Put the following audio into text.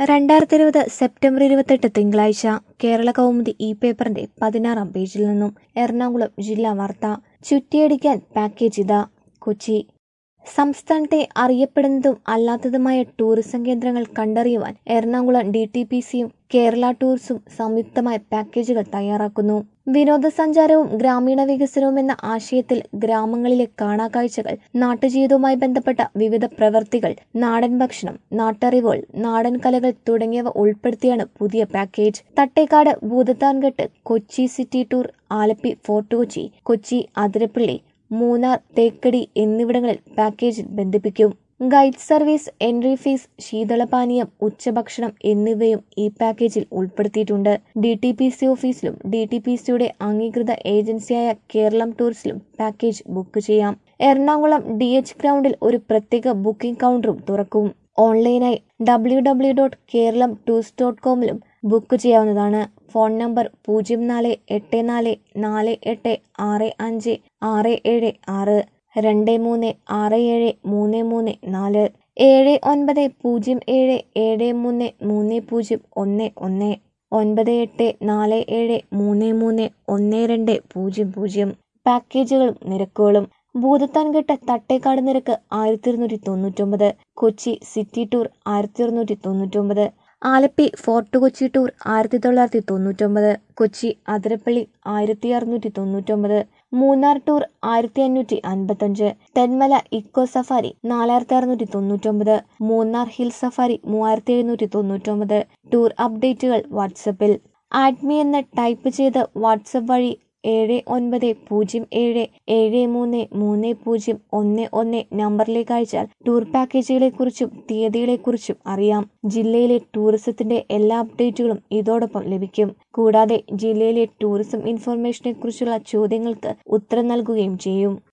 രണ്ടായിരത്തി ഇരുപത് സെപ്റ്റംബർ ഇരുപത്തെട്ട് തിങ്കളാഴ്ച കേരള കൗമുദി ഇ പേപ്പറിന്റെ പതിനാറാം പേജിൽ നിന്നും എറണാകുളം ജില്ലാ വാർത്ത ചുറ്റിയടിക്കാൻ പാക്കേജ് ഇതാ കൊച്ചി സംസ്ഥാനത്തെ അറിയപ്പെടുന്നതും അല്ലാത്തതുമായ ടൂറിസം കേന്ദ്രങ്ങൾ കണ്ടറിയുവാൻ എറണാകുളം ഡി ടി പി സിയും കേരള ടൂർസും സംയുക്തമായ പാക്കേജുകൾ തയ്യാറാക്കുന്നു വിനോദസഞ്ചാരവും ഗ്രാമീണ വികസനവും എന്ന ആശയത്തിൽ ഗ്രാമങ്ങളിലെ കാണാക്കാഴ്ചകൾ നാട്ടുജീവിതവുമായി ബന്ധപ്പെട്ട വിവിധ പ്രവൃത്തികൾ നാടൻ ഭക്ഷണം നാട്ടറിവുകൾ നാടൻ കലകൾ തുടങ്ങിയവ ഉൾപ്പെടുത്തിയാണ് പുതിയ package Thattekkad Bhoothathankettu Kochi city tour Alleppey fort Kochi Kochi Athirappilly Munnar Thekkady എന്നിവിടങ്ങളിൽ പാക്കേജിൽ ബന്ധിപ്പിക്കും ഗൈഡ് സർവീസ് എൻട്രി ഫീസ് ശീതളപാനീയം ഉച്ചഭക്ഷണം എന്നിവയും ഈ പാക്കേജിൽ ഉൾപ്പെടുത്തിയിട്ടുണ്ട് ഡി ടി പി സി ഓഫീസിലും ഡി ടി പി സിയുടെ അംഗീകൃത ഏജൻസിയായ കേരളം ടൂറിസ്റ്റിലും പാക്കേജ് ബുക്ക് ചെയ്യാം എറണാകുളം ഡി എച്ച് ഗ്രൗണ്ടിൽ ഒരു പ്രത്യേക ബുക്കിംഗ് കൗണ്ടറും തുറക്കും ഓൺലൈനായി W W dot Keralam tourist dot കോമിലും ബുക്ക് ചെയ്യാവുന്നതാണ് ഫോൺ നമ്പർ പൂജ്യം നാല് എട്ട് നാല് നാല് എട്ട് ആറ് അഞ്ച് ആറ് ഏഴ് ആറ് രണ്ട് മൂന്ന് ആറ് ഏഴ് മൂന്ന് മൂന്ന് നാല് ഏഴ് ഒൻപത് പൂജ്യം ഏഴ് ഏഴ് മൂന്ന് മൂന്ന് പൂജ്യം ഒന്ന് ഒന്ന് ഒൻപത് എട്ട് നാല് ഏഴ് മൂന്ന് മൂന്ന് ഒന്ന് രണ്ട് പൂജ്യം പൂജ്യം പാക്കേജുകളും നിരക്കുകളും ഭൂതത്താൻകെട്ട തട്ടേക്കാട് നിരക്ക് ആയിരത്തി ഇരുന്നൂറ്റി തൊണ്ണൂറ്റൊമ്പത് കൊച്ചി സിറ്റി ടൂർ ആയിരത്തി ഇരുന്നൂറ്റി തൊണ്ണൂറ്റൊമ്പത് ആലപ്പി ഫോർട്ട് കൊച്ചി ടൂർ ആയിരത്തി തൊള്ളായിരത്തി തൊണ്ണൂറ്റൊമ്പത് കൊച്ചി അതിരപ്പള്ളി ആയിരത്തി അറുന്നൂറ്റി തൊണ്ണൂറ്റൊമ്പത് മൂന്നാർ ടൂർ ആയിരത്തി അഞ്ഞൂറ്റി അൻപത്തഞ്ച് തെന്മല ഇക്കോ സഫാരി നാലായിരത്തി അറുന്നൂറ്റി തൊണ്ണൂറ്റൊമ്പത് മൂന്നാർ ഹിൽ സഫാരി മൂവായിരത്തി എഴുന്നൂറ്റി തൊണ്ണൂറ്റൊമ്പത് ടൂർ അപ്ഡേറ്റുകൾ വാട്സപ്പിൽ ആഡ്മി എന്ന് ടൈപ്പ് ചെയ്ത് വാട്സപ്പ് വഴി ഏഴ് ഒൻപത് പൂജ്യം ഏഴ് ഏഴ് മൂന്ന് മൂന്ന് പൂജ്യം ഒന്ന് ഒന്ന് നമ്പറിലേക്ക് അയച്ചാൽ ടൂർ പാക്കേജുകളെക്കുറിച്ചും തീയതികളെക്കുറിച്ചും അറിയാം ജില്ലയിലെ ടൂറിസത്തിന്റെ എല്ലാ അപ്ഡേറ്റുകളും ഇതോടൊപ്പം ലഭിക്കും കൂടാതെ ജില്ലയിലെ ടൂറിസം ഇൻഫർമേഷനെ കുറിച്ചുള്ള ചോദ്യങ്ങൾക്ക് ഉത്തരം നൽകുകയും ചെയ്യും